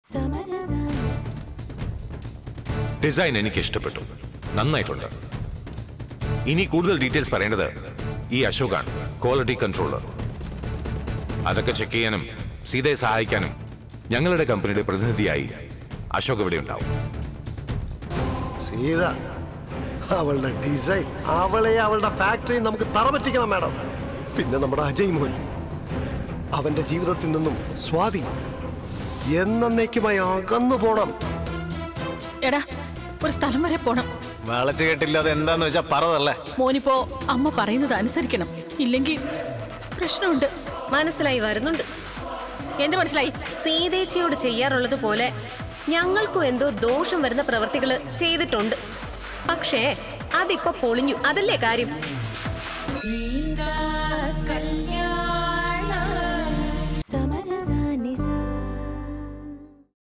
design എനിക്ക് ഇഷ്ടപ്പെട്ടു നന്നായിട്ടുണ്ട് ഇനി കൂടുതൽ ഡീറ്റെയിൽസ് പറയേണ്ടത് ഈ അശോകാണ് ക്വാളിറ്റി കൺട്രോളർ അതൊക്കെ ചെക്ക് ചെയ്യാനും സീതയെ സഹായിക്കാനും ഞങ്ങളുടെ കമ്പനിയുടെ പ്രതിനിധിയായി അശോക് ഇവിടെ ഉണ്ടാവും സീത അവളുടെ ഡിസൈൻ അവളെ അവളുടെ ഫാക്ടറി നമുക്ക് തറപറ്റിക്കണം മാഡം പിന്നെ നമ്മുടെ അജയ് മോൻ അവന്റെ ജീവിതത്തിൽ നിന്നും സ്വാതി എന്നേക്കുമായി അകന്നു പോണം എടാ ഒരു സ്ഥലം വരെ പോണം വളച്ചു കേട്ടില്ലാതെ എന്താന്ന് വെച്ചാ പറതല്ലേ മോനിപ്പോ അമ്മ പറയുന്നത് അനുസരിക്കണം ഇല്ലെങ്കിൽ പ്രശ്നമുണ്ട് മനസ്സിലായി വരുന്നുണ്ട് എന്ത് മനസ്സിലായി സീതേച്ചിയോട് ചെയ്യാറുള്ളത് പോലെ ഞങ്ങൾക്കും എന്തോ ദോഷം വരുന്ന പ്രവർത്തികൾ ചെയ്തിട്ടുണ്ട് പക്ഷേ അതിപ്പോ പൊളിഞ്ഞു അതല്ലേ കാര്യം